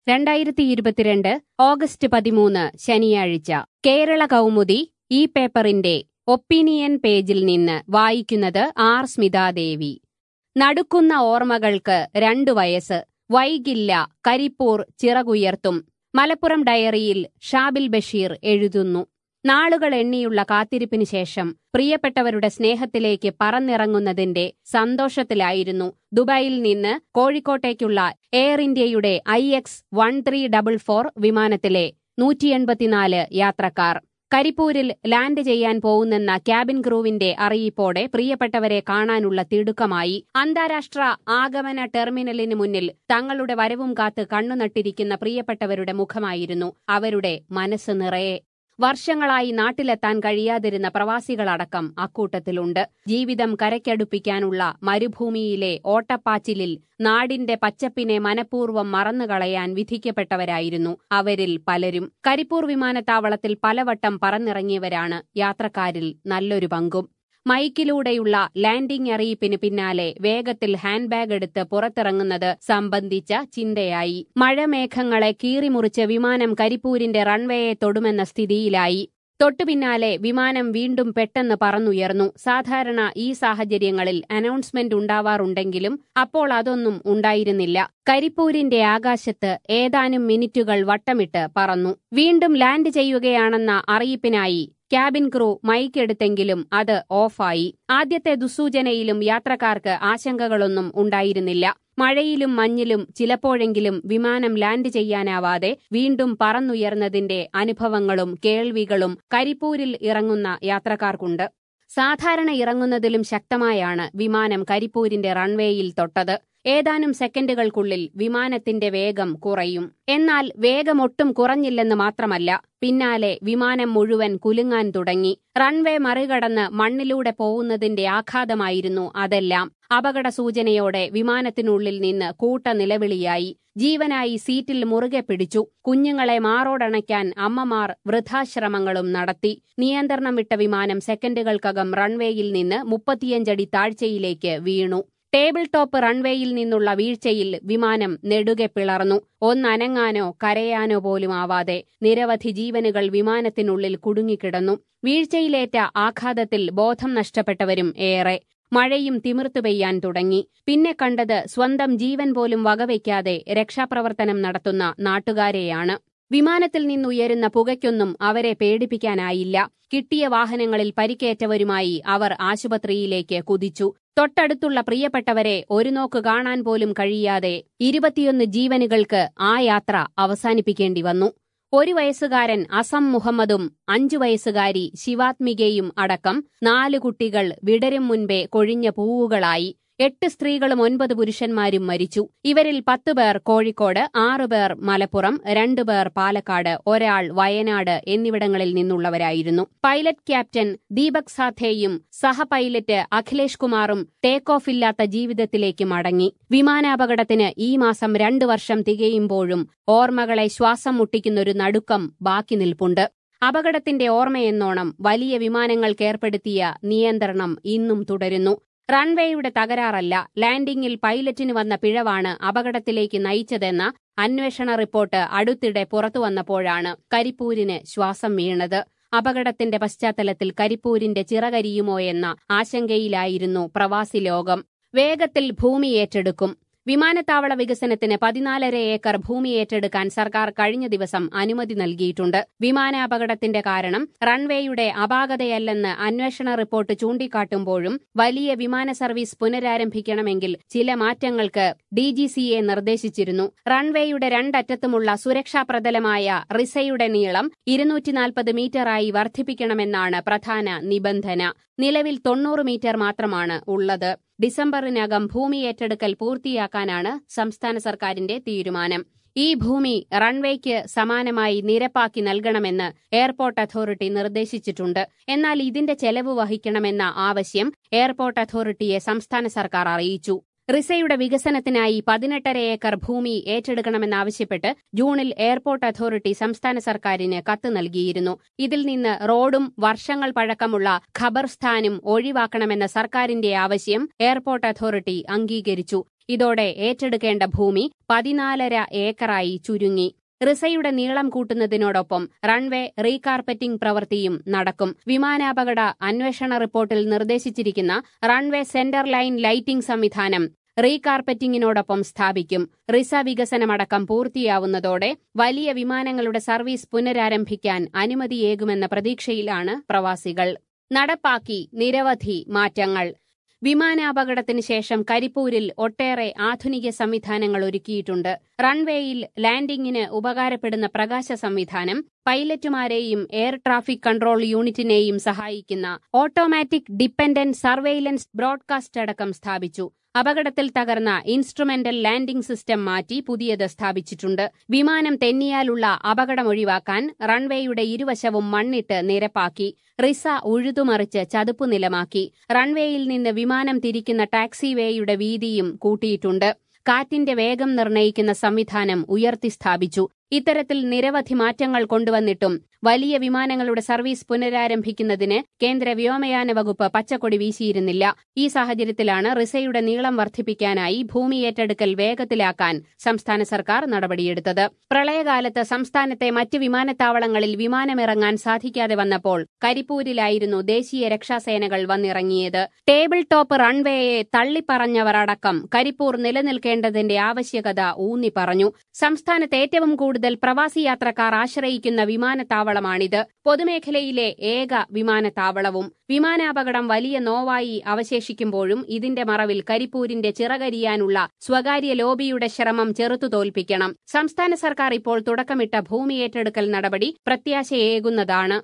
രണ്ടായിരത്തി ഇരുപത്തിരണ്ട് ഓഗസ്റ്റ് പതിമൂന്ന് ശനിയാഴ്ച കേരള കൗമുദി ഈ പേപ്പറിന്റെ ഒപ്പീനിയൻ പേജിൽ നിന്ന് വായിക്കുന്നത് ആർ സ്മിതാദേവി നടുക്കുന്ന ഓർമ്മകൾക്ക് രണ്ടു വയസ്സ് വൈകില്ല കരിപ്പൂർ ചിറകുയർത്തും മലപ്പുറം ഡയറിയിൽ ഷാബിൽ ബഷീർ എഴുതുന്നു നാളുകൾ എണ്ണിയുള്ള കാത്തിരിപ്പിന് ശേഷം പ്രിയപ്പെട്ടവരുടെ സ്നേഹത്തിലേക്ക് പറന്നിറങ്ങുന്നതിന്റെ സന്തോഷത്തിലായിരുന്നു ദുബായിൽ നിന്ന് കോഴിക്കോട്ടേക്കുള്ള എയർ ഇന്ത്യയുടെ I X one three double four വിമാനത്തിലെ നൂറ്റി എൺപത്തിനാല് യാത്രക്കാർ കരിപ്പൂരിൽ ലാൻഡ് ചെയ്യാൻ പോകുന്നെന്ന ക്യാബിൻ ക്രൂവിന്റെ അറിയിപ്പോടെ പ്രിയപ്പെട്ടവരെ കാണാനുള്ള തിടുക്കമായി അന്താരാഷ്ട്ര ആഗമന ടെർമിനലിന് മുന്നിൽ തങ്ങളുടെ വരവും കാത്ത് കണ്ണുനട്ടിരിക്കുന്ന പ്രിയപ്പെട്ടവരുടെ മുഖമായിരുന്നു അവരുടെ മനസ്സ് നിറയെ വർഷങ്ങളായി നാട്ടിലെത്താൻ കഴിയാതിരുന്ന പ്രവാസികളടക്കം അക്കൂട്ടത്തിലുണ്ട് ജീവിതം കരയ്ക്കടുപ്പിക്കാനുള്ള മരുഭൂമിയിലെ ഓട്ടപ്പാച്ചിലിൽ നാടിന്റെ പച്ചപ്പിനെ മനഃപൂർവ്വം മറന്നുകളയാൻ വിധിക്കപ്പെട്ടവരായിരുന്നു അവരിൽ പലരും കരിപ്പൂർ വിമാനത്താവളത്തിൽ പലവട്ടം പറന്നിറങ്ങിയവരാണ് യാത്രക്കാരിൽ നല്ലൊരു പങ്കും മൈക്കിലൂടെയുള്ള ലാൻഡിംഗ് അറിയിപ്പിന് പിന്നാലെ വേഗത്തിൽ ഹാൻഡ് ബാഗ് എടുത്ത് പുറത്തിറങ്ങുന്നത് സംബന്ധിച്ച ചിന്തയായി മഴമേഘങ്ങളെ കീറിമുറിച്ച് വിമാനം കരിപ്പൂരിന്റെ റൺവേയെ തൊടുമെന്ന സ്ഥിതിയിലായി തൊട്ടുപിന്നാലെ വിമാനം വീണ്ടും പെട്ടെന്ന് പറന്നുയർന്നു സാധാരണ ഈ സാഹചര്യങ്ങളിൽ അനൗൺസ്മെന്റ് ഉണ്ടാവാറുണ്ടെങ്കിലും അപ്പോൾ അതൊന്നും ഉണ്ടായിരുന്നില്ല കരിപ്പൂരിന്റെ ആകാശത്ത് ഏതാനും മിനിറ്റുകൾ വട്ടമിട്ട് പറന്നു വീണ്ടും ലാൻഡ് ചെയ്യുകയാണെന്ന അറിയിപ്പിനായി ക്യാബിൻ ക്രൂ മൈക്കെടുത്തെങ്കിലും അത് ഓഫായി ആദ്യത്തെ ദുസ്സൂചനയിലും യാത്രക്കാർക്ക് ആശങ്കകളൊന്നും ഉണ്ടായിരുന്നില്ല മഴയിലും മഞ്ഞിലും ചിലപ്പോഴെങ്കിലും വിമാനം ലാൻഡ് ചെയ്യാനാവാതെ വീണ്ടും പറന്നുയർന്നതിന്റെ അനുഭവങ്ങളും കേൾവികളും കരിപ്പൂരിൽ ഇറങ്ങുന്ന യാത്രക്കാർക്കുണ്ട് സാധാരണ ഇറങ്ങുന്നതിലും ശക്തമായാണ് വിമാനം കരിപ്പൂരിന്റെ റൺവേയിൽ തൊട്ടത് ഏതാനും സെക്കൻഡുകൾക്കുള്ളിൽ വിമാനത്തിന്റെ വേഗം കുറയും എന്നാൽ വേഗമൊട്ടും കുറഞ്ഞില്ലെന്ന് മാത്രമല്ല പിന്നാലെ വിമാനം മുഴുവൻ കുലുങ്ങാൻ തുടങ്ങി റൺവേ മറികടന്ന് മണ്ണിലൂടെ പോകുന്നതിന്റെ ആഘാതമായിരുന്നു അതെല്ലാം അപകട സൂചനയോടെ വിമാനത്തിനുള്ളിൽ നിന്ന് കൂട്ട നിലവിളിയായി ജീവനായി സീറ്റിൽ മുറുകെ പിടിച്ചു കുഞ്ഞുങ്ങളെ മാറോടണയ്ക്കാൻ അമ്മമാർ വൃദ്ധാശ്രമങ്ങളും നടത്തി നിയന്ത്രണം വിട്ട വിമാനം സെക്കൻഡുകൾക്കകം റൺവേയിൽ നിന്ന് മുപ്പത്തിയഞ്ചടി താഴ്ചയിലേക്ക് വീണു ടേബിൾ ടോപ്പ് റൺവേയിൽ നിന്നുള്ള വീഴ്ചയിൽ വിമാനം നെടുകെ പിളർന്നു ഒന്നനങ്ങാനോ കരയാനോ പോലും ആവാതെ നിരവധി ജീവനുകൾ വിമാനത്തിനുള്ളിൽ കുടുങ്ങിക്കിടന്നു വീഴ്ചയിലേറ്റ ആഘാതത്തിൽ ബോധം നഷ്ടപ്പെട്ടവരും ഏറെ മഴയും തിമിർത്തു പെയ്യാൻ തുടങ്ങി പിന്നെ കണ്ടത് സ്വന്തം ജീവൻ പോലും വകവയ്ക്കാതെ രക്ഷാപ്രവർത്തനം നടത്തുന്ന നാട്ടുകാരെയാണ് വിമാനത്തിൽ നിന്നുയരുന്ന പുകയ്ക്കൊന്നും അവരെ പേടിപ്പിക്കാനായില്ല കിട്ടിയ വാഹനങ്ങളിൽ പരിക്കേറ്റവരുമായി അവർ ആശുപത്രിയിലേക്ക് കുതിച്ചു തൊട്ടടുത്തുള്ള പ്രിയപ്പെട്ടവരെ ഒരു നോക്ക് കാണാൻ പോലും കഴിയാതെ ഇരുപത്തിയൊന്ന് ജീവനുകൾക്ക് ആ യാത്ര അവസാനിപ്പിക്കേണ്ടി വന്നു ഒരു വയസ്സുകാരൻ അസം മുഹമ്മദും അഞ്ചു വയസ്സുകാരി ശിവാത്മികയും അടക്കം നാലു കുട്ടികൾ വിടരും മുൻപേ കൊഴിഞ്ഞ പൂവുകളായി എട്ട് സ്ത്രീകളും ഒൻപത് പുരുഷന്മാരും മരിച്ചു ഇവരിൽ പത്തുപേർ കോഴിക്കോട് ആറുപേർ മലപ്പുറം രണ്ടുപേർ പാലക്കാട് ഒരാൾ വയനാട് എന്നിവിടങ്ങളിൽ നിന്നുള്ളവരായിരുന്നു പൈലറ്റ് ക്യാപ്റ്റൻ ദീപക് സാഥേയും സഹ പൈലറ്റ് അഖിലേഷ് കുമാറും ടേക്ക് ഓഫ് ഇല്ലാത്ത ജീവിതത്തിലേക്ക് മടങ്ങി വിമാനാപകടത്തിന് ഈ മാസം രണ്ടു വർഷം തികയുമ്പോഴും ഓർമ്മകളെ ശ്വാസം മുട്ടിക്കുന്നൊരു നടുക്കം ബാക്കി നിൽപ്പുണ്ട് അപകടത്തിന്റെ ഓർമ്മയെന്നോണം വലിയ വിമാനങ്ങൾക്കേർപ്പെടുത്തിയ നിയന്ത്രണം ഇന്നും തുടരുന്നു റൺവേയുടെ തകരാറല്ല ലാൻഡിംഗിൽ പൈലറ്റിന് വന്ന പിഴവാണ് അപകടത്തിലേക്ക് നയിച്ചതെന്ന അന്വേഷണ റിപ്പോർട്ട് അടുത്തിടെ പുറത്തുവന്നപ്പോഴാണ് കരിപ്പൂരിന് ശ്വാസം വീണത് അപകടത്തിന്റെ പശ്ചാത്തലത്തിൽ കരിപ്പൂരിന്റെ ചിറകരിയുമോ എന്ന ആശങ്കയിലായിരുന്നു പ്രവാസി ലോകം വേഗത്തിൽ ഭൂമി ഏറ്റെടുക്കും വിമാനത്താവള വികസനത്തിന് പതിനാലര ഏക്കർ ഭൂമി ഏറ്റെടുക്കാൻ സർക്കാർ കഴിഞ്ഞ ദിവസം അനുമതി നൽകിയിട്ടുണ്ട് വിമാനാപകടത്തിന്റെ കാരണം റൺവേയുടെ അപാകതയല്ലെന്ന് അന്വേഷണ റിപ്പോർട്ട് ചൂണ്ടിക്കാട്ടുമ്പോഴും വലിയ വിമാന സർവീസ് പുനരാരംഭിക്കണമെങ്കിൽ ചില മാറ്റങ്ങൾക്ക് ഡിജിസിഎ നിർദ്ദേശിച്ചിരുന്നു റൺവേയുടെ രണ്ടറ്റത്തുമുള്ള സുരക്ഷാ പ്രതലമായ റിസയുടെ നീളം ഇരുന്നൂറ്റിനാൽപ്പത് മീറ്ററായി വർദ്ധിപ്പിക്കണമെന്നാണ് പ്രധാന നിബന്ധന നിലവിൽ തൊണ്ണൂറ് മീറ്റർ മാത്രമാണ് ഉള്ളത് ഡിസംബറിനകം ഭൂമി ഏറ്റെടുക്കൽ പൂർത്തിയാക്കാനാണ് സംസ്ഥാന സർക്കാരിന്റെ തീരുമാനം ഈ ഭൂമി റൺവേക്ക് സമാനമായി നിരപ്പാക്കി നൽകണമെന്ന് എയർപോർട്ട് അതോറിറ്റി നിർദ്ദേശിച്ചിട്ടുണ്ട് എന്നാൽ ഇതിന്റെ ചെലവ് വഹിക്കണമെന്ന ആവശ്യം എയർപോർട്ട് അതോറിറ്റിയെ സംസ്ഥാന സർക്കാർ അറിയിച്ചു റിസയുടെ വികസനത്തിനായി പതിനെട്ടര ഏക്കർ ഭൂമി ഏറ്റെടുക്കണമെന്നാവശ്യപ്പെട്ട് ജൂണിൽ എയർപോർട്ട് അതോറിറ്റി സംസ്ഥാന സർക്കാരിന് കത്ത് നൽകിയിരുന്നു ഇതിൽ നിന്ന് റോഡും വർഷങ്ങൾ പഴക്കമുള്ള ഖബർസ്ഥാനും ഒഴിവാക്കണമെന്ന സർക്കാരിന്റെ ആവശ്യം എയർപോർട്ട് അതോറിറ്റി അംഗീകരിച്ചു ഇതോടെ ഏറ്റെടുക്കേണ്ട ഭൂമി പതിനാലര ഏക്കറായി ചുരുങ്ങി റിസയുടെ നീളം കൂട്ടുന്നതിനോടൊപ്പം റൺവേ റീകാർപ്പറ്റിംഗ് പ്രവൃത്തിയും നടക്കും വിമാനാപകട അന്വേഷണ റിപ്പോർട്ടിൽ നിർദ്ദേശിച്ചിരിക്കുന്ന റൺവേ സെന്റർ ലൈൻ ലൈറ്റിംഗ് സംവിധാനം റീകാർപ്പറ്റിംഗിനോടൊപ്പം സ്ഥാപിക്കും റിസ വികസനമടക്കം പൂർത്തിയാവുന്നതോടെ വലിയ വിമാനങ്ങളുടെ സർവീസ് പുനരാരംഭിക്കാൻ അനുമതിയേകുമെന്ന പ്രതീക്ഷയിലാണ് പ്രവാസികൾ നടപ്പാക്കി നിരവധി മാറ്റങ്ങൾ വിമാനാപകടത്തിന് ശേഷം കരിപ്പൂരിൽ ഒട്ടേറെ ആധുനിക സംവിധാനങ്ങൾ ഒരുക്കിയിട്ടുണ്ട് റൺവേയിൽ ലാൻഡിംഗിന് ഉപകാരപ്പെടുന്ന പ്രകാശ സംവിധാനം പൈലറ്റുമാരെയും എയർ ട്രാഫിക് കൺട്രോൾ യൂണിറ്റിനെയും സഹായിക്കുന്ന ഓട്ടോമാറ്റിക് ഡിപ്പെൻഡന്റ് സർവെയിലൻസ് ബ്രോഡ്കാസ്റ്റ് അടക്കം സ്ഥാപിച്ചു അപകടത്തിൽ തകർന്ന ഇൻസ്ട്രുമെന്റൽ ലാൻഡിംഗ് സിസ്റ്റം മാറ്റി പുതിയത് സ്ഥാപിച്ചിട്ടുണ്ട് വിമാനം തെന്നിയാലുള്ള അപകടം ഒഴിവാക്കാൻ റൺവേയുടെ ഇരുവശവും മണ്ണിട്ട് നിരപ്പാക്കി റിസ ഉഴുതുമറിച്ച് ചതുപ്പു നിലമാക്കി റൺവേയിൽ നിന്ന് വിമാനം തിരിക്കുന്ന ടാക്സിവേയുടെ വീതിയും കൂട്ടിയിട്ടുണ്ട് കാറ്റിന്റെ വേഗം നിർണ്ണയിക്കുന്ന സംവിധാനം ഉയർത്തി സ്ഥാപിച്ചു ഇത്തരത്തിൽ നിരവധി മാറ്റങ്ങൾ കൊണ്ടുവന്നിട്ടും വലിയ വിമാനങ്ങളുടെ സർവീസ് പുനരാരംഭിക്കുന്നതിന് കേന്ദ്ര വ്യോമയാന വകുപ്പ് പച്ചക്കൊടി വീശിയിരുന്നില്ല ഈ സാഹചര്യത്തിലാണ് റിസയുടെ നീളം വർദ്ധിപ്പിക്കാനായി ഭൂമി ഏറ്റെടുക്കൽ വേഗത്തിലാക്കാൻ സംസ്ഥാന സർക്കാർ നടപടിയെടുത്തത് പ്രളയകാലത്ത് സംസ്ഥാനത്തെ മറ്റ് വിമാനത്താവളങ്ങളിൽ വിമാനമിറങ്ങാൻ സാധിക്കാതെ വന്നപ്പോൾ കരിപ്പൂരിലായിരുന്നു ദേശീയ രക്ഷാസേനകൾ വന്നിറങ്ങിയത് ടേബിൾ ടോപ്പ് റൺവേയെ തള്ളിപ്പറഞ്ഞവർ അടക്കം കരിപ്പൂർ നിലനിൽക്കേണ്ടതിന്റെ ആവശ്യകത ഊന്നി പറഞ്ഞു സംസ്ഥാനത്ത് ഏറ്റവും കൂടുതൽ പ്രവാസി യാത്രക്കാർ ആശ്രയിക്കുന്ന വിമാനത്താവളമാണിത് പൊതുമേഖലയിലെ ഏക വിമാനത്താവളവും വിമാനാപകടം വലിയ നോവായി അവശേഷിക്കുമ്പോഴും ഇതിന്റെ മറവിൽ കരിപ്പൂരിന്റെ ചിറകരിയാനുള്ള സ്വകാര്യ ലോബിയുടെ ശ്രമം ചെറുത്തു തോൽപ്പിക്കണം സംസ്ഥാന സർക്കാർ ഇപ്പോൾ തുടക്കമിട്ട ഭൂമി ഏറ്റെടുക്കൽ നടപടി പ്രത്യാശയേകുന്നതാണ്